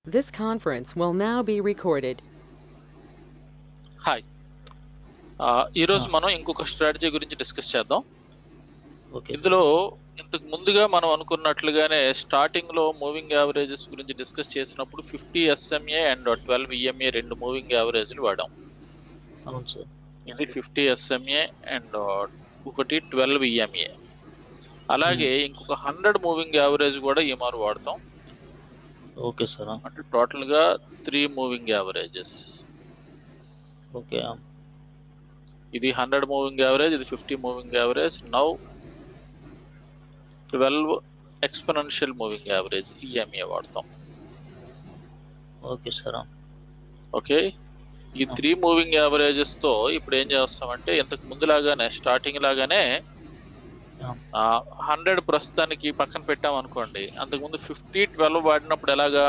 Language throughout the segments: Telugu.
This conference will now be recorded. Hi ఆ, ఈరోజు ఆ. మనం ఇంకొక స్ట్రాటజీ గురించి డిస్కస్ చేద్దాం ఓకే ఇందులో ఇంతకు ముందుగా మనం అనుకున్నట్లుగానే స్టార్టింగ్ లో మూవింగ్ యావరేజెస్ గురించి డిస్కస్ చేసినప్పుడు fifty SMA and twelve EMA రెండు మూవింగ్ యావరేజ్లు వాడాం అవును సార్ ఇది ఫిఫ్టీ ఎస్ఎంఏ అండ్ ఒకటి ట్వెల్వ్ ఈఎంఏ అలాగే ఇంకొక హండ్రెడ్ మూవింగ్ యావరేజ్ కూడా ఈ మారు వాడతాం ఓకే సార్ అంటే టోటల్ గా త్రీ మూవింగ్ యావరేజెస్ ఓకే ఇది హండ్రెడ్ మూవింగ్ యావరేజ్ ఇది fifty moving average now twelve exponential moving average EMA వాడతాం ఓకే సార్ ఓకే ఈ త్రీ మూవింగ్ యావరేజెస్ తో ఇప్పుడు ఏం చేస్తామంటే ఇంతకు ముందులాగానే స్టార్టింగ్ లాగానే హండ్రెడ్ ప్రస్తుతానికి పక్కన పెట్టాం అనుకోండి అంతకుముందు ఫిఫ్టీ ట్వెల్వ్ వాడినప్పుడు ఎలాగా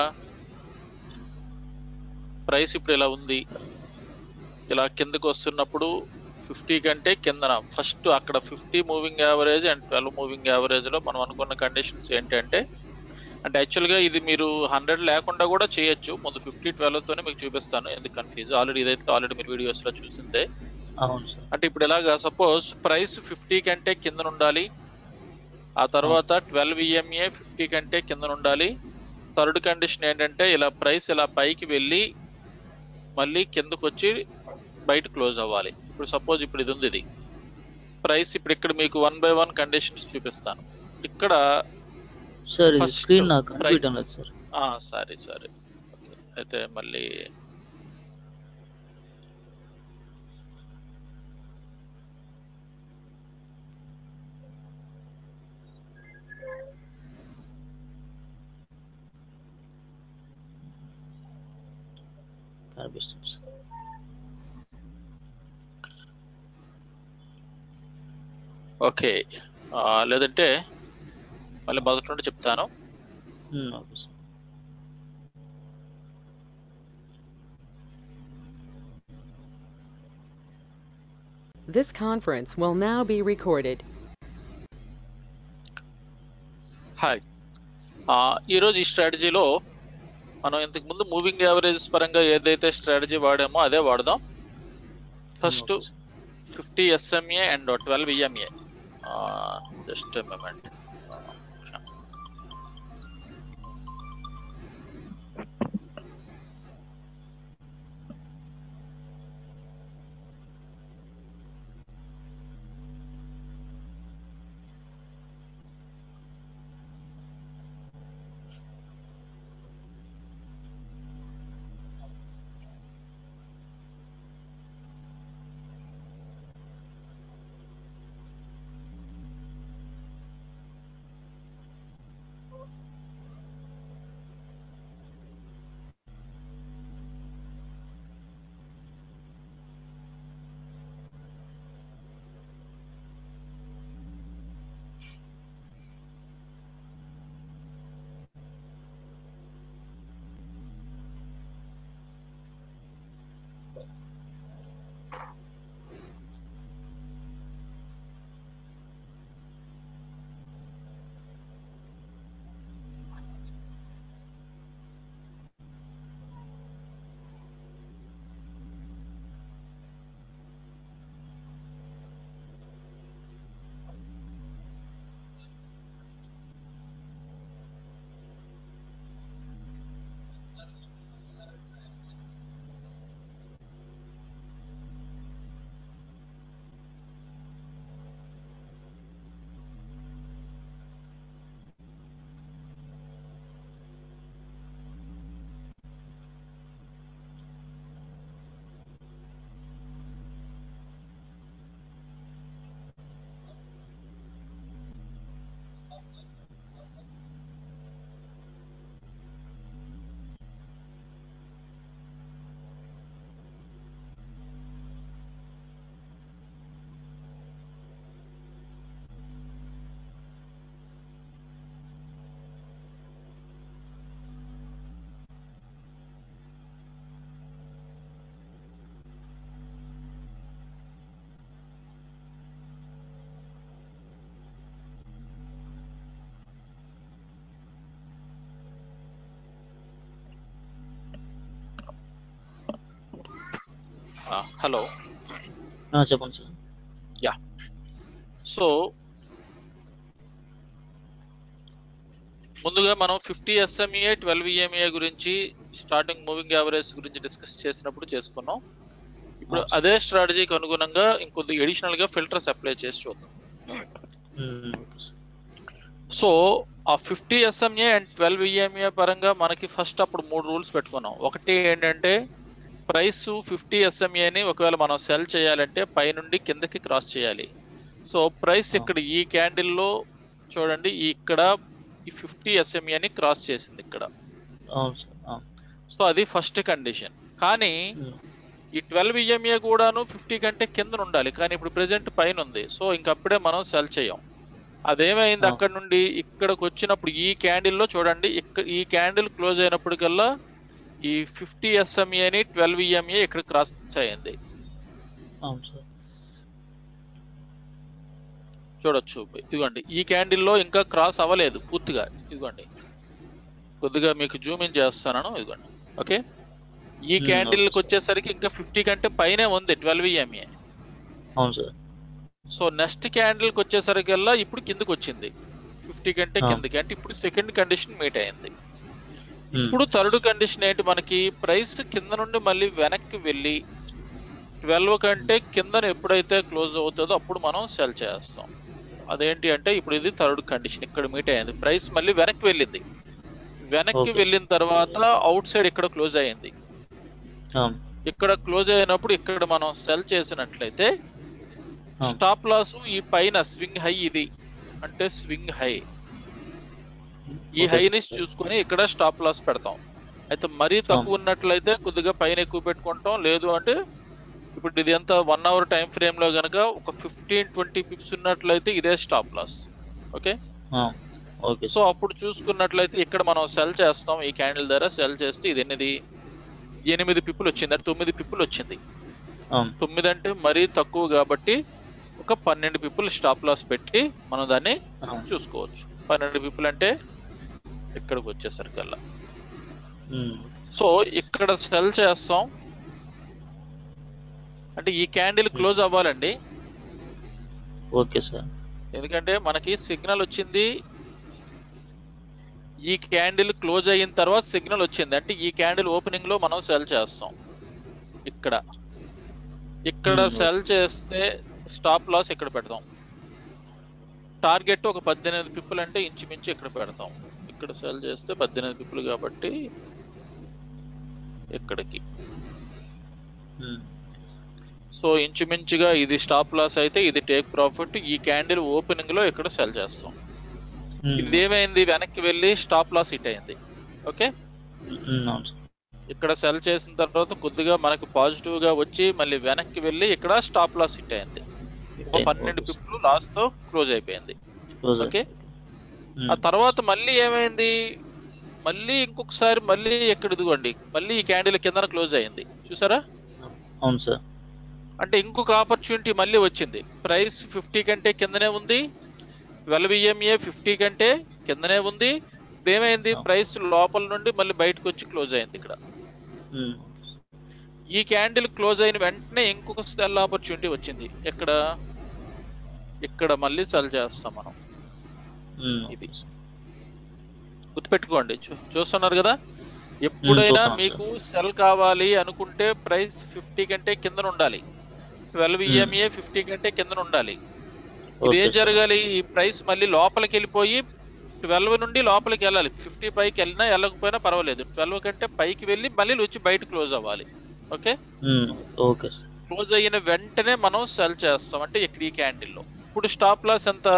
ప్రైస్ ఇప్పుడు ఇలా ఉంది ఇలా కిందకు వస్తున్నప్పుడు ఫిఫ్టీ కంటే కిందన ఫస్ట్ అక్కడ fifty moving average and twelve moving average లో మనం అనుకున్న కండిషన్స్ ఏంటంటే అంటే యాక్చువల్గా ఇది మీరు హండ్రెడ్ లేకుండా కూడా చేయొచ్చు ముందు ఫిఫ్టీ ట్వెల్వ్ తోనే మీకు చూపిస్తాను ఎందుకు కన్ఫ్యూజ్ ఆల్రెడీ ఇదైతే ఆల్రెడీ మీరు వీడియోస్ లో చూసిందే అవును సార్ అంటే ఇప్పుడు ఎలాగా సపోజ్ ప్రైస్ ఫిఫ్టీ కంటే కింద ఉండాలి ఆ తర్వాత ట్వెల్వ్ ఈఎంఏ ఫిఫ్టీ కంటే కింద ఉండాలి థర్డ్ కండిషన్ ఏంటంటే ఇలా ప్రైస్ ఇలా పైకి వెళ్ళి మళ్ళీ కిందకు వచ్చి బయట క్లోజ్ అవ్వాలి ఇప్పుడు సపోజ్ ఇప్పుడు ఇది ఉంది ఇది ప్రైస్ ఇప్పుడు ఇక్కడ మీకు వన్ బై వన్ కండిషన్స్ చూపిస్తాను ఇక్కడ సార్ ఇది First స్క్రీన్ నాకు right. కనిపించడం లేదు సార్ సారీ సారీ అయితే మళ్ళీ కనిపిస్తుంది సార్ ఓకే లేదంటే మళ్ళీ మొదటి నుండి చెప్తాను um, okay sir This conference will now be recorded. Hi ఆ, ఈరోజు ఈ స్ట్రాటజీలో మనం ఇంతకు ముందు మూవింగ్ యావరేజెస్ పరంగా ఏదైతే స్ట్రాటజీ వాడామో అదే వాడదాం first okay sir. Fifty SMA and twelve EMA just moment hello ఆ, చెప్పండి సార్ సో ముందుగా మనం ఫిఫ్టీ ఎస్ఎంఏ ట్వెల్వ్ ఈఎంఏ గురించి స్టార్టింగ్ మూవింగ్ యావరేజ్ గురించి డిస్కస్ చేసినప్పుడు చేసుకున్నాం ఇప్పుడు అవును. అదే స్ట్రాటజీకి అనుగుణంగా ఇంకొద్ది అడిషనల్ గా ఫిల్టర్స్ అప్లై చేసి చూద్దాం um, okay sir so ah fifty SMA and twelve EMA పరంగా మనకి ఫస్ట్ అప్పుడు మూడు రూల్స్ పెట్టుకున్నాం ఒకటి ఏంటంటే ప్రైస్ ఫిఫ్టీ ఎస్ఎంఏని ఒకవేళ మనం సెల్ చేయాలంటే పైనుండి కిందకి క్రాస్ చేయాలి సో ప్రైస్ ఆ. ఇక్కడ ఈ క్యాండిల్లో చూడండి ఈ ఇక్కడ ఈ ఫిఫ్టీ ఎస్ఎంఏని క్రాస్ చేసింది ఇక్కడ అవును సార్ అవును సో అది ఫస్ట్ కండిషన్ కానీ ఉమ్, ఈ ట్వెల్వ్ ఈఎంఏ కూడాను ఫిఫ్టీ కంటే కింద ఉండాలి కానీ ఇప్పుడు ప్రెసెంట్ పైన ఉంది సో ఇంకప్పుడే మనం సెల్ చేయం అదేమైంది ఆ. అక్కడ నుండి ఇక్కడికి వచ్చినప్పుడు ఈ క్యాండిల్లో చూడండి ఇక్కడ ఈ క్యాండిల్ క్లోజ్ అయినప్పటికల్లా ఈ ఫిఫ్టీ ఎస్ఎంఏని ట్వెల్వ్ ఈఎంఏ ఇక్కడ క్రాస్ అయింది అవును సార్ చూడొచ్చు ఇదిగోండి ఈ క్యాండిల్లో ఇంకా క్రాస్ అవ్వలేదు పూర్తిగా ఇదిగోండి కొద్దిగా మీకు జూమ్ ఇన్ చేస్తున్నాను ఇదిగోండి ఓకే ఈ Hmm, క్యాండిల్కి okay. వచ్చేసరికి ఇంకా ఫిఫ్టీ కంటే పైనే ఉంది ట్వెల్వ్ ఈఎంఏ అవును సార్ సో నెక్స్ట్ క్యాండిల్కి వచ్చేసరికల్లా ఇప్పుడు కిందకి వచ్చింది ఫిఫ్టీ కంటే ఆ. కిందకి అంటే ఇప్పుడు సెకండ్ కండిషన్ మీట్ అయింది ఉమ్, ఇప్పుడు థర్డ్ కండిషన్ ఏంటి మనకి ప్రైస్ కింద నుండి మళ్ళీ వెనక్కి వెళ్ళి ట్వెల్వ్ కంటే కిందన ఎప్పుడైతే క్లోజ్ అవుతుందో అప్పుడు మనం సెల్ చేస్తాం అదేంటి అంటే ఇప్పుడు ఇది థర్డ్ కండిషన్ ఇక్కడ మీట్ అయింది ప్రైస్ మళ్ళీ వెనక్కి వెళ్ళింది వెనక్కి Okay. వెళ్ళిన తర్వాత అవుట్ సైడ్ ఇక్కడ క్లోజ్ అయ్యింది అవును ఇక్కడ క్లోజ్ అయినప్పుడు ఇక్కడ మనం సెల్ చేసినట్లయితే అవును. స్టాప్ లాస్ ఈ పైన స్వింగ్ హై ఇది అంటే స్వింగ్ హై ఈ ఓకే హైని సార్. చూసుకొని ఇక్కడ స్టాప్ లాస్ పెడతాం అయితే మరీ తక్కువ ఉన్నట్లయితే కొద్దిగా పైన ఎక్కువ పెట్టుకుంటాం లేదు అంటే ఇప్పుడు ఇది ఎంత వన్ అవర్ టైం ఫ్రేమ్ లో గనక ఒక ఫిఫ్టీన్ ట్వంటీ పిప్స్ ఉన్నట్లయితే ఇదే stop loss okay ah, okay so అప్పుడు చూసుకున్నట్లయితే ఇక్కడ మనం సెల్ చేస్తాం ఈ క్యాండిల్ ద్వారా సెల్ చేస్తే ఇది ఎనిమిది ఎనిమిది పిప్పులు వచ్చింది అంటే తొమ్మిది పిప్పులు వచ్చింది అవును తొమ్మిది అంటే మరీ తక్కువ కాబట్టి ఒక పన్నెండు పిప్పులు స్టాప్ లాస్ పెట్టి మనం దాన్ని అవును చూసుకోవచ్చు పన్నెండు పిప్పులు అంటే ఇక్కడికి వచ్చేసరికల్లా ఉమ్, సో ఇక్కడ సెల్ చేస్తాం అంటే ఈ క్యాండిల్ క్లోజ్ అవ్వాలండి ఓకే సార్ ఎందుకంటే మనకి సిగ్నల్ వచ్చింది ఈ క్యాండిల్ క్లోజ్ అయిన తర్వాత సిగ్నల్ వచ్చింది అంటే ఈ క్యాండిల్ ఓపెనింగ్ లో మనం సెల్ చేస్తాం ఇక్కడ ఇక్కడ Hmm, okay. సెల్ చేస్తే స్టాప్ లాస్ ఇక్కడ పెడతాం టార్గెట్ ఒక పద్దెనిమిది పిప్పులు అంటే ఇంచుమించు ఇక్కడ పెడతాం ఇక్కడ సెల్ చేస్తే పద్దెనిమిది పిప్పులు కాబట్టి ఇక్కడికి ఉమ్, సో ఇంచుమించుగా ఇది స్టాప్ లాస్ అయితే ఇది టేక్ ప్రాఫిట్ ఈ క్యాండిల్ ఓపెనింగ్ లో ఇక్కడ సెల్ చేస్తాం ఉమ్, ఇది ఏమైంది వెనక్కి వెళ్ళి స్టాప్ లాస్ హిట్ అయింది ఓకే ఉమ్, అవును సార్ ఇక్కడ సెల్ చేసిన తర్వాత కొద్దిగా మనకు పాజిటివ్ గా వచ్చి మళ్ళీ వెనక్కి వెళ్ళి ఇక్కడ స్టాప్ లాస్ హిట్ అయింది ఒక పన్నెండు ఓకే సార్. పిప్పులు లాస్ తో క్లోజ్ అయిపోయింది క్లోజ్ ఓకే. ఉమ్, ఆ తర్వాత మళ్ళీ ఏమైంది మళ్ళీ ఇంకొకసారి మళ్ళీ ఇక్కడ ఇదిగోండి మళ్ళీ ఈ క్యాండిల్ కిందన క్లోజ్ అయింది చూసారా అవును సార్ అంటే ఇంకొక ఆపర్చునిటీ మళ్ళీ వచ్చింది ప్రైస్ ఫిఫ్టీ కంటే కిందనే ఉంది ట్వెల్వ్ ఈఎంఏ ఫిఫ్టీ కంటే కిందనే ఉంది ఇప్పుడు ఏమైంది ఆ. ప్రైస్ లోపల నుండి మళ్ళీ బయటకు వచ్చి క్లోజ్ అయింది ఇక్కడ ఉమ్, ఈ క్యాండిల్ క్లోజ్ అయిన వెంటనే ఇంకొక సెల్ ఆపర్చునిటీ వచ్చింది ఎక్కడ ఇక్కడ మళ్ళీ సెల్ చేస్తాం మనం ఉమ్, ఇది. Okay sir. గుర్తుపెట్టుకోండి చూ- చూస్తున్నారు కదా ఎప్పుడైనా చూస్తున్నాను, మీకు సెల్ కావాలి అనుకుంటే ప్రైస్ ఫిఫ్టీ కంటే కింద ఉండాలి ట్వెల్వ్ Hmm. ఈఎంఏ ఫిఫ్టీ కంటే కింద ఉండాలి ఓకే ఇదేం సార్. జరగాలి ఈ ప్రైస్ మళ్ళీ లోపలికి వెళ్ళిపోయి ట్వెల్వ్ నుండి లోపలికి వెళ్ళాలి ఫిఫ్టీ పైకి వెళ్ళినా వెళ్ళకపోయినా పర్వాలేదు ట్వెల్వ్ కంటే పైకి వెళ్ళి మళ్ళీ వచ్చి బయట క్లోజ్ అవ్వాలి okay um, okay sir close అయిన వెంటనే మనం సెల్ చేస్తాం అంటే ఇక్కడ ఈ క్యాండిల్లో ఇప్పుడు స్టాప్ లాస్ ఎంత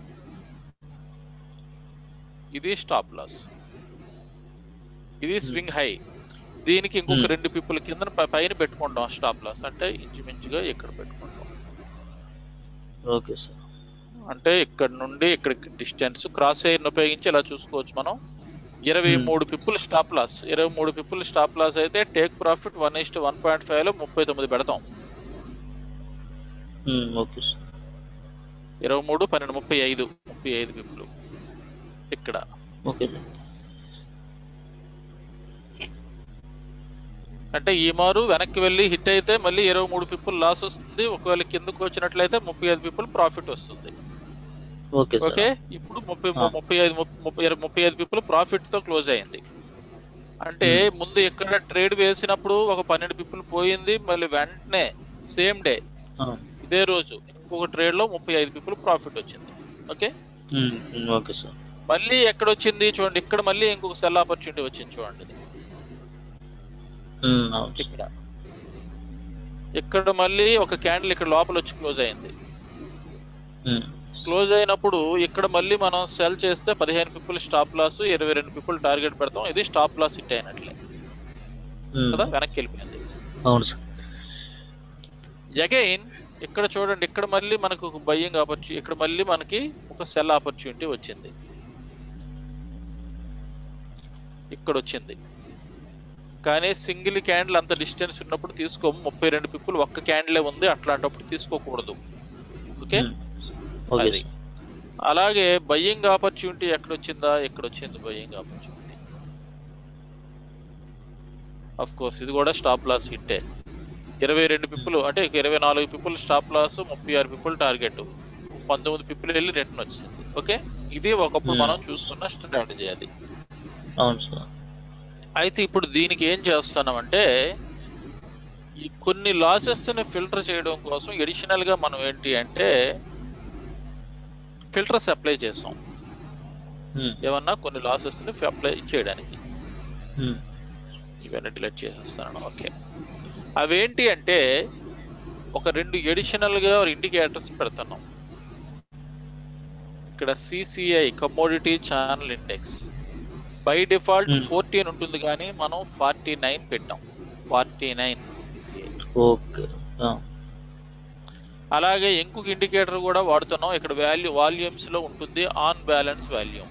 ఇది స్టాప్ లాస్ ఇది స్వింగ్ హై దీనికి ఇంకొక Hmm. రెండు పిప్పుల కింద ప- పైన పెట్టుకుంటాం స్టాప్ లాస్ అంటే ఇంచుమించుగా ఇక్కడ పెట్టుకుంటాం ఓకే సార్ అంటే ఇక్కడ నుండి ఇక్కడికి డిస్టెన్స్ క్రాస్ ఎయిర్ ఉపయోగించి ఇలా చూసుకోవచ్చు మనం ఇరవై Hmm. మూడు పిప్పులు స్టాప్ లాస్ ఇరవై మూడు పిప్పులు స్టాప్ లాస్ అయితే take profit one is to one point five లో ముప్పై తొమ్మిది పెడతాం ఉమ్, ఓకే సార్ ఇరవై మూడు పన్నెండు ముప్పై ఐదు ముప్పై ఐదు పిప్పులు ఇక్కడ ఓకే సార్ అంటే ఈ మారు వెనక్కి వెళ్ళి హిట్ అయితే మళ్ళీ ఇరవై మూడు పిప్పులు లాస్ వస్తుంది ఒకవేళ కిందకు వచ్చినట్లయితే ముప్పై ఐదు పిప్పులు ప్రాఫిట్ వస్తుంది ఓకే సార్ ఓకే ఇప్పుడు ముప్పై ఆ. ముప్పై ఐదు ముప్ప- ముప్పై ఇరవై- ముప్పై ఐదు పిప్పులు ప్రాఫిట్ తో క్లోజ్ అయింది అంటే ముందు ఇక్కడ ట్రేడ్ వేసినప్పుడు ఒక పన్నెండు పిప్పులు పోయింది మళ్ళీ వెంటనే సేమ్ డే ఆ. ఇదే రోజు ఇంకొక ట్రేడ్ లో ముప్పై ఐదు పిప్పులు ప్రాఫిట్ వచ్చింది okay um, um, okay sir మళ్ళీ ఎక్కడ వచ్చింది చూడండి ఇక్కడ మళ్ళీ ఇంకొక సెల్ ఆపర్చునిటీ వచ్చింది చూడండి ఇది. ఉమ్, అవును సార్ ఇక్కడ ఇక్కడ మళ్ళీ ఒక క్యాండిల్ ఇక్కడ లోపల వచ్చి క్లోజ్ అయింది ఉమ్, క్లోజ్ అయినప్పుడు ఇక్కడ మళ్ళీ మనం సెల్ చేస్తే పదిహేను పిప్పులు స్టాప్ లాస్ ఇరవై రెండు పిప్పులు టార్గెట్ పెడతాం ఇది స్టాప్ లాస్ హిట్ అయినట్లే ఉమ్, కదా వెనక్కి వెళ్ళిపోయింది అవును సార్ అగైన్ ఇక్కడ చూడండి ఇక్కడ మళ్ళీ మనకు ఒక బయ్యింగ్ ఆపర్చునిటీ ఇక్కడ మళ్ళీ మనకి ఒక సెల్ ఆపర్చునిటీ వచ్చింది ఇక్కడ వచ్చింది కానీ సింగిల్ క్యాండిల్ అంత డిస్టెన్స్ ఉన్నప్పుడు తీసుకోము ముప్పై రెండు పిప్పులు ఒక్క క్యాండిలే ఉంది అట్లాంటప్పుడు తీసుకోకూడదు ఓకే ఉమ్, ఓకే అది సార్ అలాగే బయ్యింగ్ ఆపర్చునిటీ ఎక్కడ వచ్చిందా ఎక్కడ వచ్చింది బయ్యింగ్ ఆపర్చునిటీ అఫ్ కోర్స్ ఇది కూడా స్టాప్ లాస్ హిట్టే ఇరవై రెండు పిప్పులు అంటే ఇరవై నాలుగు పిప్పులు స్టాప్ లాస్ ముప్పై ఆరు పిప్పులు టార్గెట్ పంతొమ్మిది పిప్పులు వెళ్ళి రిటర్న్ వచ్చింది ఓకే ఇది ఒకప్పుడు Hmm. మనం చూస్తున్న స్ట్రాటజీ అది అవును సార్ అయితే ఇప్పుడు దీనికి ఏం చేస్తున్నామంటే ఈ కొన్ని లాసెస్ ని ఫిల్టర్ చేయడం కోసం ఎడిషనల్ గా మనం ఏంటి అంటే ఫిల్టర్స్ అప్లై చేసాం ఉమ్, ఏమన్నా కొన్ని లాసెస్ ని అప్లై చేయడానికి ఉమ్, ఇవన్నీ డిలీట్ చేసేస్తాను ఓకే అవేంటి అంటే ఒక రెండు ఎడిషనల్ గా ఇండికేటర్స్ పెడుతున్నాం ఇక్కడ CCI commodity channel index by default Hmm. Fourteen ఉంటుంది కానీ మనం ఫార్టీ నైన్ పెట్టాం ఫార్టీ నైన్ సిసిఐ ఓకే ఆ, అలాగే ఇంకొక ఇండికేటర్ కూడా వాడుతున్నాం ఇక్కడ వాల్యూ వాల్యూమ్స్ లో ఉంటుంది on balance volume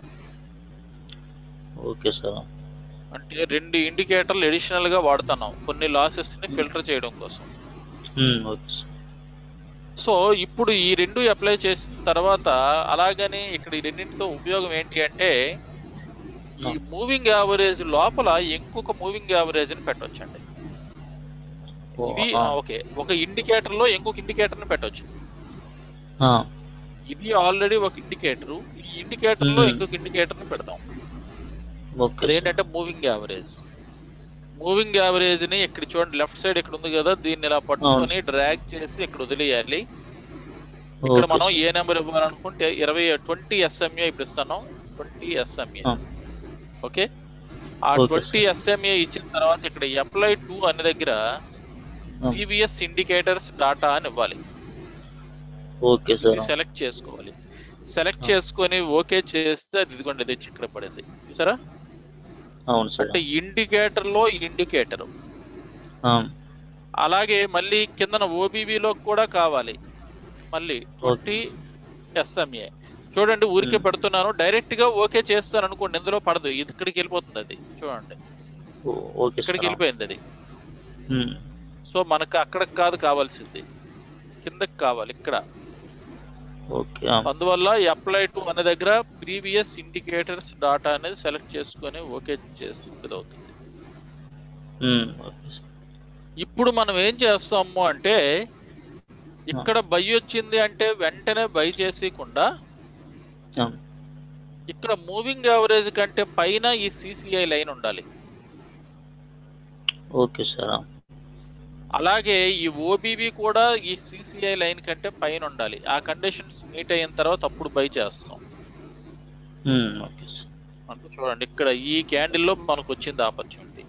okay sir అంటే రెండు ఇండికేటర్లు ఎడిషనల్ గా వాడుతున్నాం కొన్ని లాసెస్ ని ఫిల్టర్ చేయడం కోసం ఉమ్, ఓకే సార్ సో ఇప్పుడు ఈ రెండు అప్లై చేసిన తర్వాత అలాగని ఇక్కడ ఈ రెండింటితో ఉపయోగం ఏంటి అంటే ఈ మూవింగ్ యావరేజ్ లోపల ఇంకొక మూవింగ్ యావరేజ్ ని పెట్టొచ్చండి ఓ, ఇది ఆ, ఓకే ఒక ఇండికేటర్ లో ఇంకొక ఇండికేటర్ ని పెట్టొచ్చు ఆ, ఇది ఆల్రెడీ ఒక ఇండికేటర్ ఈ ఇండికేటర్ లో Hmm. ఇంకొక ఇండికేటర్ ని పెడతాం ఓకే అదేంటంటే మూవింగ్ యావరేజ్ మూవింగ్ యావరేజ్ ని ఇక్కడ చూడండి లెఫ్ట్ సైడ్ ఇక్కడ ఉంది కదా దీన్ని ఇలా పట్టుకొని డ్రాగ్ చేసి ఇక్కడ వదిలేయాలి ఇక్కడ ఓకే మనం సార్. ఏ నెంబర్ ఇవ్వాలనుకుంటే ఇరవై ట్వంటీ ఎస్ఎంఏ ఇప్పుడు ఇస్తున్నాం ట్వంటీ ఎస్ఎంఏ ఆ, okay ah okay twenty SMA ఇచ్చిన తర్వాత ఇక్కడ అప్లై టు అనే దగ్గర ఆ, ప్రీవియస్ ఇండికేటర్స్ డాటా అని ఇవ్వాలి ఓకే సార్ సెలెక్ట్ చేసుకోవాలి సెలెక్ట్ చేసుకొని ఓకే చేస్తే అది ఇదిగోండి ఇది ఇక్కడ పడింది చూసారా అవును సార్ అంటే ఇండికేటర్ లో ఇండికేటర్ ఆ, అలాగే మళ్ళీ కిందన OBV లో కూడా కావాలి మళ్ళీ ట్వంటీ ఎస్ఎంఏ చూడండి ఊరికే Hmm. పెడుతున్నాను డైరెక్ట్ గా ఓకే చేస్తాను అనుకోండి ఇందులో పడదు ఇది ఇక్కడికి వెళ్ళిపోతుంది అది చూడండి ఓ, ఓకే సార్ ఇక్కడికి వెళ్ళిపోయింది అది ఉమ్, సో మనకు అక్కడికి కాదు కావాల్సింది కిందకి కావాలి ఇక్కడ ఓకే ఆ, అందువల్ల అప్లై టు అనే దగ్గర ప్రీవియస్ ఇండికేటర్స్ డాటా అనేది సెలెక్ట్ చేసుకొని ఓకే చేస్తే ఇది అవుతుంది ఉమ్, ఓకే సార్ ఇప్పుడు మనం ఏం చేస్తాము అంటే ఇక్కడ బై వచ్చింది అంటే వెంటనే బై చేసేయకుండా ఆ, ఇక్కడ మూవింగ్ యావరేజ్ కంటే పైన ఈ సిసిఐ లైన్ ఉండాలి ఓకే సార్ ఆ, అలాగే ఈ ఓబీవీ కూడా ఈ సిసిఐ లైన్ కంటే పైన ఉండాలి ఆ కండిషన్స్ మీట్ అయిన తర్వాత అప్పుడు బై చేస్తాం ఉమ్, ఓకే సార్ అంటే చూడండి ఇక్కడ ఈ క్యాండిల్ లో మనకు వచ్చింది ఆపర్చునిటీ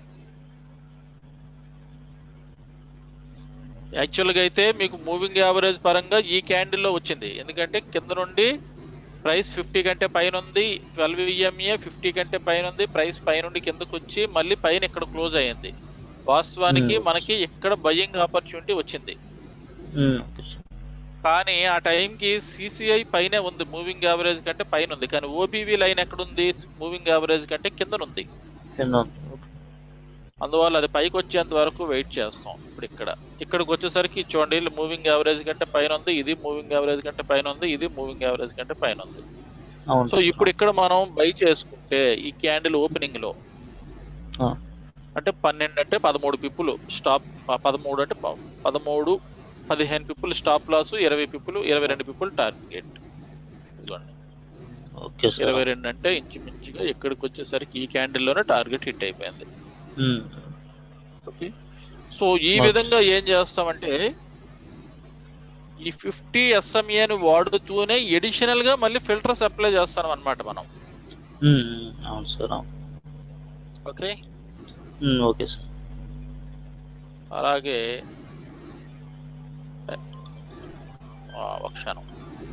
యాక్చువల్గా అయితే మీకు మూవింగ్ యావరేజ్ పరంగా ఈ క్యాండిల్ లో వచ్చింది ఎందుకంటే కింద నుండి ప్రైస్ ఫిఫ్టీ కంటే పైన ఉంది ట్వెల్వ్ ఈఎంఏ ఫిఫ్టీ కంటే పైన ఉంది ప్రైస్ పైనుండి కిందకు వచ్చి మళ్ళీ పైన ఇక్కడ క్లోజ్ అయ్యింది వాస్తవానికి Hmm. మనకి ఇక్కడ బయ్యింగ్ ఆపర్చునిటీ వచ్చింది ఉమ్, ఓకే సార్ కానీ ఆ టైంకి సిసిఐ పైనే ఉంది మూవింగ్ యావరేజ్ కంటే పైన ఉంది కానీ ఓబీవీ లైన్ ఎక్కడ ఉంది మూవింగ్ యావరేజ్ కంటే కింద ఉంది కింద ఉంది. ఓకే అందువల్ల అది పైకి వచ్చేంత వరకు వెయిట్ చేస్తాం ఇప్పుడు ఇక్కడ ఇక్కడికి వచ్చేసరికి చూడండి మూవింగ్ యావరేజ్ కంటే పైన ఉంది ఇది మూవింగ్ యావరేజ్ కంటే పైన ఉంది ఇది మూవింగ్ యావరేజ్ కంటే పైన ఉంది అవును సో సార్. ఇప్పుడు ఇక్కడ మనం బై చేసుకుంటే ఈ క్యాండిల్ ఓపెనింగ్ లో ఆ, అంటే పన్నెండు అంటే పదమూడు పిప్పులు స్టాప్ ప- పదమూడు అంటే ప- పదమూడు పదిహేను పిప్పులు స్టాప్ లాస్ ఇరవై పిప్పులు ఇరవై రెండు పిప్పులు టార్గెట్ ఇదిగోండి ఓకే సార్ ఇరవై రెండు అంటే ఇంచుమించుగా ఇక్కడికి వచ్చేసరికి ఈ క్యాండిల్లోనే టార్గెట్ హిట్ అయిపోయింది ఉమ్, ఓకే సో ఈ Okay. విధంగా ఏం చేస్తామంటే ఈ ఫిఫ్టీ ఎస్ఎంఏని వాడుతూనే ఎడిషనల్ గా మళ్ళీ ఫిల్టర్స్ అప్లై చేస్తాం అన్నమాట మనం ఉమ్, ఉమ్, అవును సార్ అవును ఓకే ఉమ్, ఓకే సార్ అలాగే ఆ, ఒక క్షణం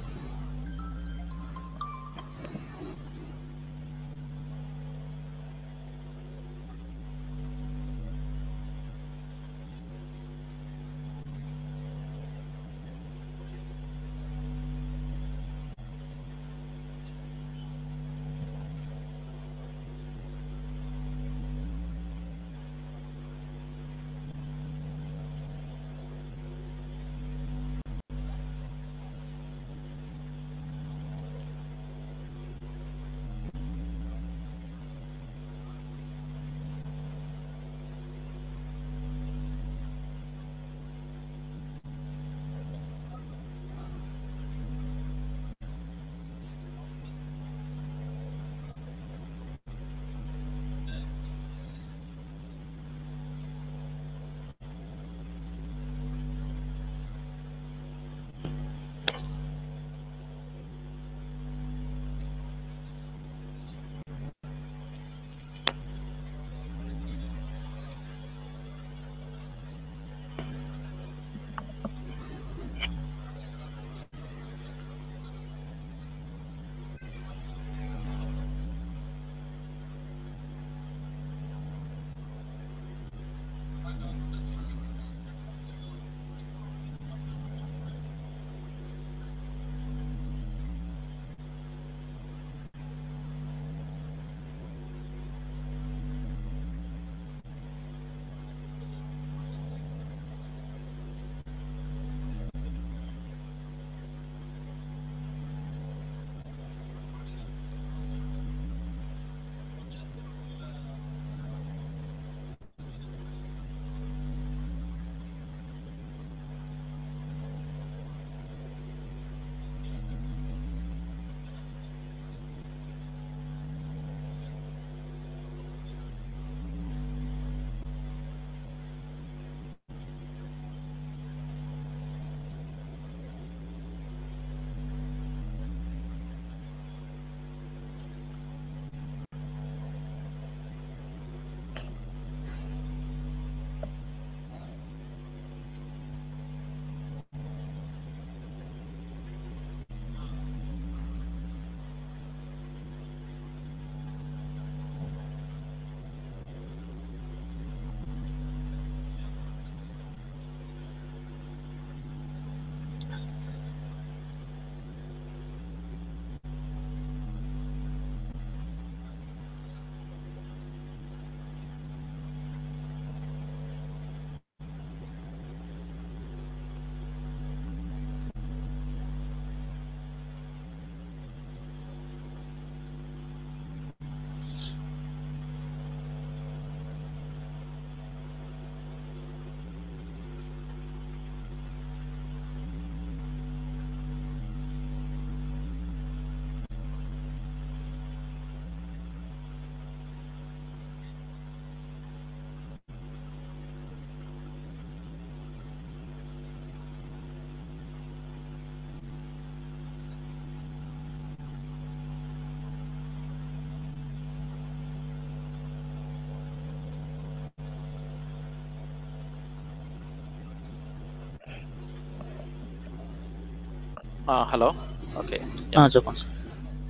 హలో ఓకే ఆ, చెప్పండి సార్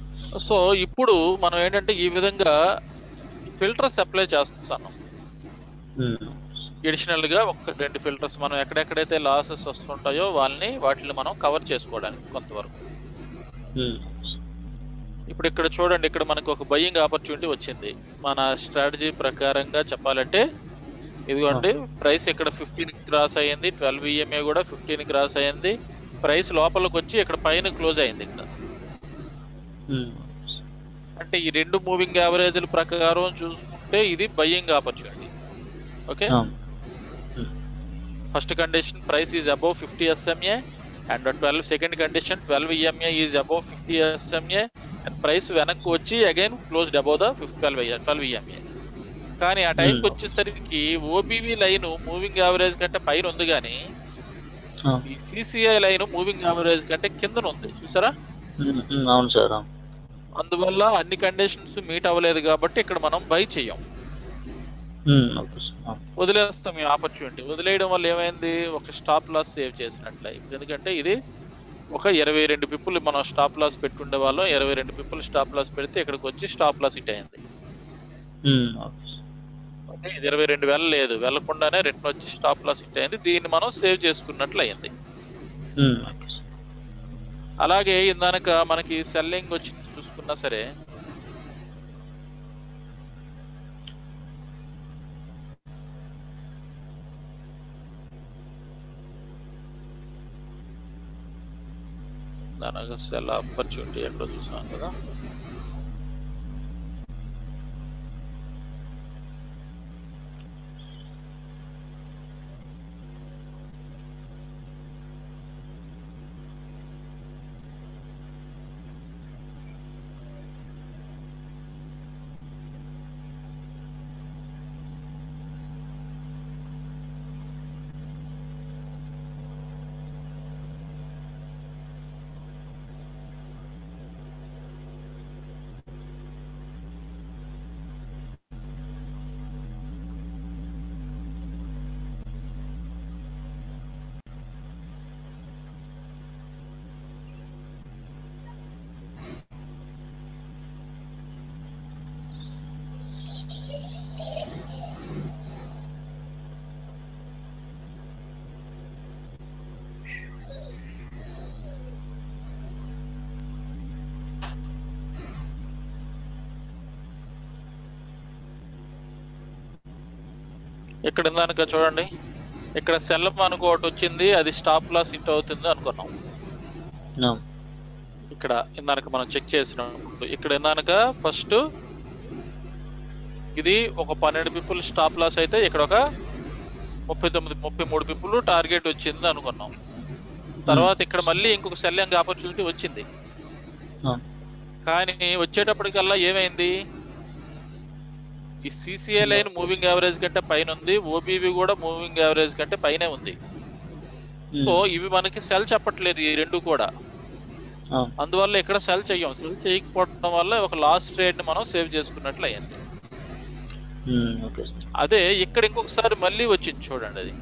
సో ఇప్పుడు మనం ఏంటంటే ఈ విధంగా ఫిల్టర్స్ అప్లై చేస్తాను ఉమ్, ఎడిషనల్ గా ఒక రెండు ఫిల్టర్స్ మనం ఎక్కడెక్కడైతే లాసెస్ వస్తుంటాయో వాళ్ళని వాటిని మనం కవర్ చేసుకోవడానికి కొంతవరకు ఉమ్, ఇప్పుడు ఇక్కడ చూడండి ఇక్కడ మనకు ఒక బయ్యింగ్ ఆపర్చునిటీ వచ్చింది మన స్ట్రాటజీ ప్రకారంగా చెప్పాలంటే ఇదిగోండి ప్రైస్ ఇక్కడ ఫిఫ్టీన్ క్రాస్ అయ్యింది ట్వెల్వ్ ఈఎంఏ కూడా ఫిఫ్టీన్ క్రాస్ అయ్యింది ప్రైస్ లోపలికి వచ్చి ఇక్కడ పైన క్లోజ్ అయింది ఇక్కడ ఉమ్, అంటే ఈ రెండు మూవింగ్ యావరేజ్ల ప్రకారం చూసుకుంటే ఇది బయ్యింగ్ ఆపర్చునిటీ ఓకే అవును um, first condition price is above fifty SMA and twelve second condition twelve EMA is above fifty SMA and price వెనక్కి వచ్చి again closed above the twelve twelve EMA కానీ ఆ టైంకి Hmm. వచ్చేసరికి ఓబీవీ లైన్ మూవింగ్ యావరేజ్ కంటే పైన ఉంది కానీ అవును ఈ సిసిఐ లైన్ మూవింగ్ యావరేజ్ కంటే కిందన ఉంది చూసారా ఉమ్, ఉమ్, అవును సార్ అవును అందువల్ల అన్ని కండిషన్స్ మీట్ అవ్వలేదు కాబట్టి ఇక్కడ మనం బై చెయ్యం ఉమ్, ఓకే సార్ అవును వదిలేస్తాం ఈ ఆపర్చునిటీ వదిలేయడం వల్ల ఏమైంది ఒక స్టాప్ లాస్ సేవ్ చేసినట్లే ఇప్పుడు ఎందుకంటే ఇది ఒక ఇరవై రెండు పిప్పులు మనం స్టాప్ లాస్ పెట్టుండే వాళ్ళం ఇరవై రెండు పిప్పులు స్టాప్ లాస్ పెడితే ఇక్కడికి వచ్చి స్టాప్ లాస్ హిట్ అయింది ఉమ్, ఓకే సార్ ఓకే ఇది ఇరవై రెండు వేల లేదు వెళ్లకుండానే రిటర్న్ వచ్చి స్టాప్ లాస్ హిట్ అయింది దీన్ని మనం సేవ్ చేసుకున్నట్లు అయింది ఉమ్, ఓకే సార్ అలాగే ఇందాక మనకి సెల్లింగ్ వచ్చి చూసుకున్నా సరే దానికి సెల్ ఆపర్చునిటీ ఎక్కడ చూసాం కదా ఇక్కడ ఇందాక చూడండి ఇక్కడ సెల్ మనకు ఒకటి వచ్చింది అది స్టాప్ లాస్ హిట్ అవుతుంది అనుకున్నాం అవును ఇక్కడ ఇందాక మనం చెక్ చేసినప్పుడు ఇక్కడ ఇందాక ఫస్ట్ ఇది ఒక పన్నెండు పిప్పులు స్టాప్ లాస్ అయితే ఇక్కడ ఒక ముప్పై తొమ్మిది ముప్పై మూడు పిప్పులు టార్గెట్ వచ్చింది అనుకున్నాం తర్వాత ఇక్కడ మళ్ళీ ఇంకొక సెల్లింగ్ ఆపర్చునిటీ వచ్చింది అవును కానీ వచ్చేటప్పటికల్లా ఏమైంది ఈ సిసిఐ లైన్ మూవింగ్ యావరేజ్ కంటే పైన ఉంది ఓబీవీ కూడా మూవింగ్ యావరేజ్ కంటే పైనే ఉంది సో ఉమ్, ఇవి మనకి సెల్ చెప్పట్లేదు ఈ రెండు కూడా అవును అందువల్ల ఇక్కడ సెల్ చెయ్యం సెల్ చేయకపోవడం వల్ల ఒక లాస్ట్ ట్రేడ్ ని మనం సేవ్ చేసుకున్నట్లు అయ్యింది ఉమ్, ఓకే సార్ అదే ఇక్కడ ఇంకొకసారి మళ్ళీ వచ్చింది చూడండి అది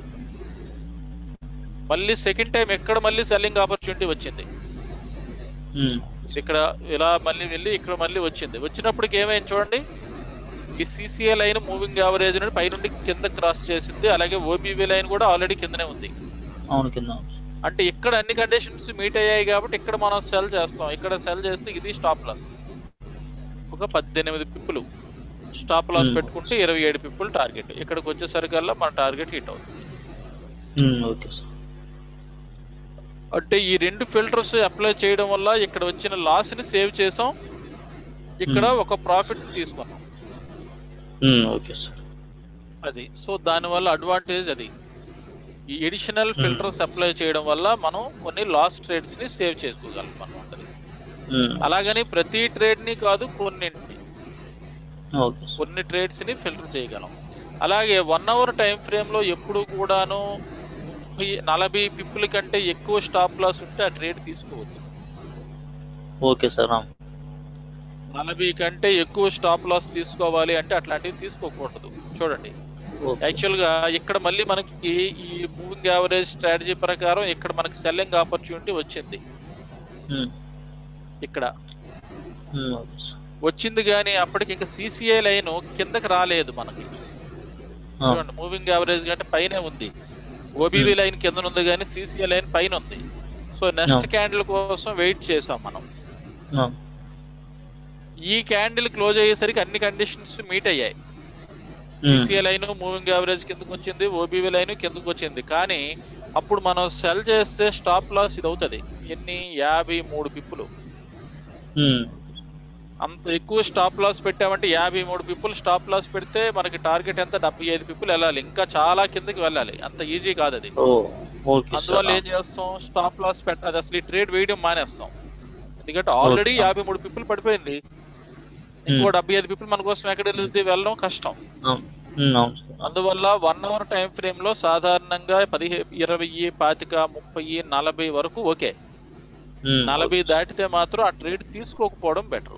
మళ్ళీ సెకండ్ టైం ఎక్కడ మళ్ళీ సెల్లింగ్ ఆపర్చునిటీ వచ్చింది ఉమ్, ఇది ఇక్కడ ఇలా మళ్ళీ వెళ్ళి ఇక్కడ మళ్ళీ వచ్చింది వచ్చినప్పటికి ఏమైంది చూడండి ఈ సిసిఏ లైన్ మూవింగ్ యావరేజ్ నుండి పైనుండి కింద క్రాస్ చేసింది అలాగే ఓబీవీ లైన్ కూడా ఆల్రెడీ కిందనే ఉంది అవును కింద అవును అంటే ఇక్కడ అన్ని కండిషన్స్ మీట్ అయ్యాయి కాబట్టి ఇక్కడ మనం సెల్ చేస్తాం ఇక్కడ సెల్ చేస్తే ఇది స్టాప్ లాస్ ఒక పద్దెనిమిది పిప్పులు స్టాప్ లాస్ Hmm. పెట్టుకుంటే ఇరవై ఏడు పిప్పులు టార్గెట్ ఇక్కడికి వచ్చేసరికల్లా మన టార్గెట్ హిట్ అవుతుంది ఉమ్, ఓకే సార్ అంటే ఈ రెండు ఫిల్టర్స్ అప్లై చేయడం వల్ల ఇక్కడ వచ్చిన లాస్ ని సేవ్ చేసాం ఇక్కడ Hmm. ఒక ప్రాఫిట్ తీసుకున్నాం ఉమ్, ఓకే సార్ అది సో దానివల్ల అడ్వాంటేజ్ అది ఈ ఎడిషనల్ Hmm. ఫిల్టర్స్ అప్లై చేయడం వల్ల మనం కొన్ని లాస్ ట్రేడ్స్ ని సేవ్ చేసుకోగలం అనమాట ఉమ్, అలాగని ప్రతి ట్రేడ్ ని కాదు కొన్నింటిని ఓకే సార్ కొన్ని ట్రేడ్స్ ని ఫిల్టర్ చేయగలం అలాగే వన్ అవర్ టైం ఫ్రేమ్ లో ఎప్పుడు కూడాను ఈ నలభై పిప్పుల కంటే ఎక్కువ స్టాప్ లాస్ ఉంటే ఆ ట్రేడ్ తీసుకోవద్దు ఓకే సార్ అవును నలభై కంటే ఎక్కువ స్టాప్ లాస్ తీసుకోవాలి అంటే అట్లాంటివి తీసుకోకూడదు చూడండి ఓకే యాక్చువల్ గా ఇక్కడ మళ్ళీ మనకి ఈ మూవింగ్ యావరేజ్ స్ట్రాటజీ ప్రకారం ఇక్కడ మనకి సెల్లింగ్ ఆపర్చునిటీ వచ్చింది ఉమ్, ఇక్కడ ఉమ్, ఓకే సార్ వచ్చింది కానీ అప్పటికి ఇంకా సిసిఐ లైన్ కిందకి రాలేదు మనకి అవును చూడండి మూవింగ్ యావరేజ్ కంటే పైనే ఉంది ఓబీవీ Hmm. లైన్ కింద ఉంది కానీ సిసిఐ లైన్ పైన ఉంది సో నెక్స్ట్ No. క్యాండిల్ కోసం వెయిట్ చేసాం మనం అవును ఈ క్యాండిల్ క్లోజ్ అయ్యేసరికి అన్ని కండిషన్స్ మీట్ అయ్యాయి um, CCI line moving average కిందకు వచ్చింది ఓబీవీ లైన్ కిందకు వచ్చింది కానీ అప్పుడు మనం సెల్ చేస్తే స్టాప్ లాస్ ఇది అవుతుంది ఎన్ని యాభై మూడు పిప్పులు ఉమ్, అంత ఎక్కువ స్టాప్ లాస్ పెట్టామంటే యాభై మూడు పీపుల్ స్టాప్ లాస్ పెడితే మనకి టార్గెట్ ఎంత డెబ్బై ఐదు పీపుల్ వెళ్ళాలి ఇంకా చాలా కిందకి వెళ్ళాలి అంత ఈజీ కాదు అది ఓ ఓకే సార్ అందువల్ల ఏం చేస్తాం స్టాప్ లాస్ పెట్టాలి అసలు ఈ ట్రేడ్ వేయడం మానేస్తాం ఎందుకంటే ఆల్రెడీ Okay. యాభై మూడు పీపుల్ పడిపోయింది ఇంకో డెబ్బై ఐదు పీపుల్ మన కోసం ఎక్కడ వెళ్తే వెళ్ళడం కష్టం అవును ఉమ్, అవును సార్ అందువల్ల వన్ అవర్ టైం ఫ్రేమ్ లో సాధారణంగా పదిహే ఇరవై పాతిక ముప్పై నలభై వరకు ఓకే ఉమ్, నలభై దాటితే మాత్రం ఆ ట్రేడ్ తీసుకోకపోవడం బెటర్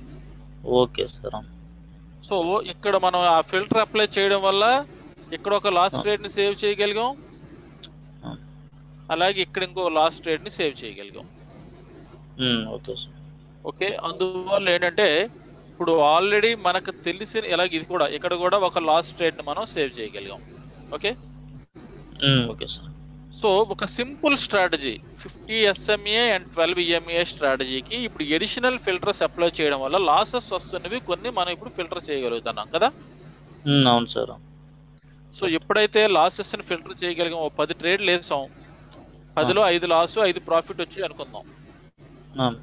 ఓకే సార్ సో ఇక్కడ మనం ఆ ఫిల్టర్ అప్లై చేయడం వల్ల ఇక్కడ ఒక లాస్ట్ ట్రేడ్ ని సేవ్ చేయగలిగాం అవును. అలాగే ఇక్కడ ఇంకో లాస్ట్ ట్రేడ్ ని సేవ్ చేయగలిగాం ఉమ్, ఓకే సార్ ఓకే అందువల్ల ఏంటంటే ఇప్పుడు ఆల్రెడీ మనకు తెలిసిన ఎలాగ ఇది కూడా ఇక్కడ కూడా ఒక లాస్ట్ ట్రేడ్ ని మనం సేవ్ చేయగలిగాం okay um, okay sir so ఒక simple strategy fifty SMA and twelve EMA స్ట్రాటజీకి ఇప్పుడు ఎడిషనల్ ఫిల్టర్స్ అప్లై చేయడం వల్ల లాసెస్ వస్తున్నవి కొన్ని మనం ఇప్పుడు ఫిల్టర్ చేయగలుగుతున్నాం కదా ఉమ్, అవును సార్ సో ఎప్పుడైతే లాసెస్ ని ఫిల్టర్ చేయగలిగాం ఓ పది ట్రేడ్లు వేసాం పదిలో ఐదు లాస్ ఐదు ప్రాఫిట్ వచ్చి అనుకుందాం అవును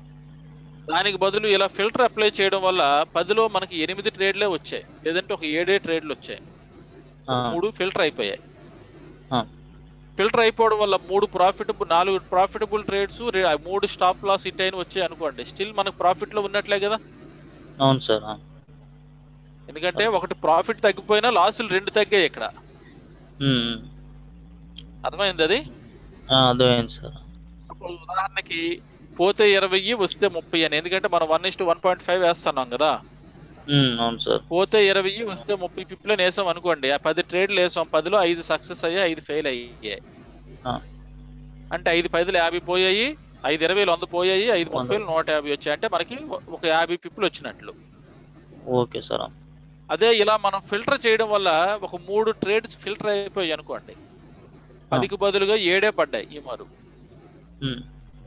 దానికి బదులు ఇలా ఫిల్టర్ అప్లై చేయడం వల్ల పదిలో మనకి ఎనిమిది ట్రేడ్లే వచ్చాయి లేదంటే ఒక ఏడే ట్రేడ్లు వచ్చాయి ఆ, మూడు ఫిల్టర్ అయిపోయాయి ఆ, ఫిల్టర్ అయిపోవడం వల్ల మూడు ప్రాఫిటబుల్ నాలుగు ప్రాఫిటబుల్ ట్రేడ్స్ మూడు స్టాప్ లాస్ హిట్ అయిన వచ్చాయి అనుకోండి స్టిల్ మనకు ప్రాఫిట్ లో ఉన్నట్లే కదా అవును సార్ ఆ. ఎందుకంటే ఒకటి ప్రాఫిట్ తగ్గిపోయినా లాసులు రెండు తగ్గాయి ఇక్కడ ఉమ్, ఉమ్. అర్థమైంది అది ఆ, అర్థమైంది సార్ సపోజ్ ఉదాహరణకి పోతే ఇరవై వస్తే ముప్పై అని ఎందుకంటే మనం one is one point five వేస్తున్నాం కదా ఉమ్, అవును సార్ పోతే ఇరవై వస్తే ముప్పై పిప్లని వేసాం అనుకోండి ఆ పది ట్రేడ్లు వేసాం పదిలో ఐదు సక్సెస్ అయ్యాయి ఐదు ఫెయిల్ అయ్యాయి ఆ, అంటే ఐదు పదులు యాభై పోయాయి ఐదు ఇరవైలు వంద పోయాయి ఐదు వంద. ముప్పైలు నూట యాభై వచ్చాయి అంటే మనకి ఒక యాభై పిప్పులు వచ్చినట్లు ఓకే సార్ ఆ. అదే ఇలా మనం ఫిల్టర్ చేయడం వల్ల ఒక మూడు ట్రేడ్స్ ఫిల్టర్ అయిపోయాయి అనుకోండి పదికి బదులుగా ఏడే పడ్డాయి ఈ మారు ఉమ్,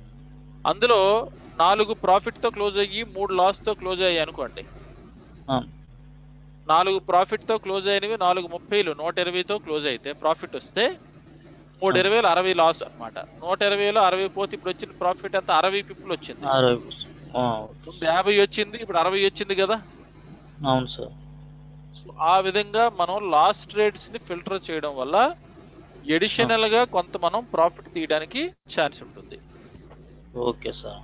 అందులో నాలుగు ప్రాఫిట్ తో క్లోజ్ అయ్యి మూడు లాస్ తో క్లోజ్ అయ్యాయి అనుకోండి ఆ, నాలుగు ప్రాఫిట్ తో క్లోజ్ అయినవి నాలుగు ముప్పైలు నూట ఇరవైతో క్లోజ్ అయితే ప్రాఫిట్ వస్తే మూడు ఆ. ఇరవైలు అరవై లాస్ అన్నమాట నూట ఇరవైలో అరవై పోతే ఇప్పుడు వచ్చిన ప్రాఫిట్ అంతా అరవై పిప్పులు వచ్చింది అరవై పర్సెంట్. ఆ, ఓకే. ముందు యాభై వచ్చింది ఇప్పుడు అరవై వచ్చింది కదా అవును సార్ సో ఆ విధంగా మనం లాస్ట్ ట్రేడ్స్ ని ఫిల్టర్ చేయడం వల్ల ఎడిషనల్ గా కొంత మనం ప్రాఫిట్ తీయడానికి ఛాన్స్ ఉంటుంది ఓకే సార్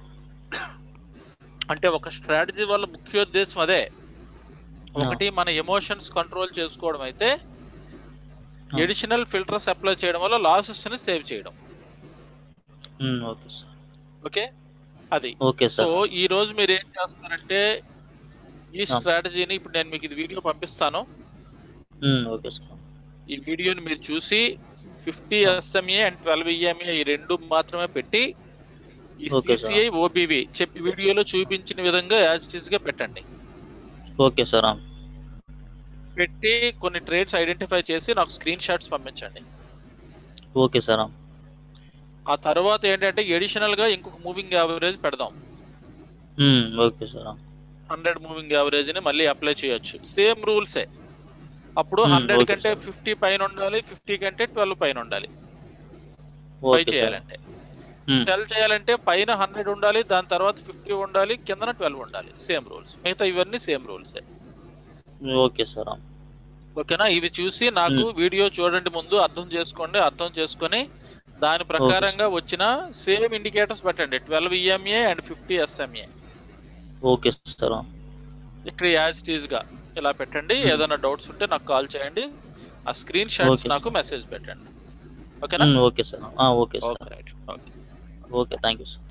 అంటే ఒక స్ట్రాటజీ వల్ల ముఖ్యోద్దేశం అదే ఒకటి మన ఎమోషన్స్ కంట్రోల్ చేసుకోవడం అయితే ఆ. ఎడిషనల్ ఫిల్టర్స్ అప్లై చేయడం వల్ల లాసెస్ ని సేవ్ చేయడం ఉమ్, ఓకే సార్ ఓకే అది ఓకే సో సార్ ఈ రోజు మీరు ఏం చేస్తారంటే ఈ ఆ. స్ట్రాటజీని ఇప్పుడు నేను మీకు ఇది వీడియో పంపిస్తాను ఉమ్, ఓకే సార్ ఈ వీడియోని మీరు చూసి fifty SMA and twelve EMA ఈ రెండు మాత్రమే పెట్టి ఈ Okay, sir. సిసిఐ ఓబీవీ చెప్పి వీడియోలో చూపించిన విధంగా యాజ్ ఇట్ గా పెట్టండి ఓకే సార్ ఆ. పెట్టి కొన్ని ట్రేడ్స్ ఐడెంటిఫై చేసి నాకు స్క్రీన్ షాట్స్ పంపించండి ఓకే సార్ ఆ. ఆ తర్వాత ఏంటంటే ఎడిషనల్ గా ఇంకొక మూవింగ్ యావరేజ్ పెడదాం ఉమ్, ఓకే సార్ ఆ. హండ్రెడ్ మూవింగ్ యావరేజ్ ని మళ్ళీ అప్లై చేయొచ్చు సేమ్ రూల్సే అప్పుడు Hmm, హండ్రెడ్ okay, కంటే sir. ఫిఫ్టీ పైన ఉండాలి ఫిఫ్టీ కంటే ట్వెల్వ్ పైన ఉండాలి బై ఓకే సార్ చేయాలంటే ఉమ్, సెల్ చేయాలంటే పైన హండ్రెడ్ ఉండాలి దాని తర్వాత ఫిఫ్టీ ఉండాలి కిందన ట్వెల్వ్ ఉండాలి సేమ్ రూల్స్ మిగతా ఇవన్నీ సేమ్ రూల్స్ ఓకే సార్ ఆ. ఓకేనా ఇవి చూసి నాకు వీడియో చూడండి ముందు అర్థం చేసుకోండి అర్థం చేసుకొని దాని ప్రకారంగా వచ్చిన సేమ్ ఇండికేటర్స్ పెట్టండి twelve EMA and fifty SMA okay sir ఆ. ఇక్కడ యాజ్ టీజ్ గా ఇలా పెట్టండి ఏదైనా డౌట్స్ ఉంటే నాకు కాల్ చేయండి ఆ స్క్రీన్ షాట్స్ Okay. నాకు మెసేజ్ పెట్టండి ఓకేనా ఉమ్, ఓకే సార్ ఆ, okay sir okay right okay okay thank you sir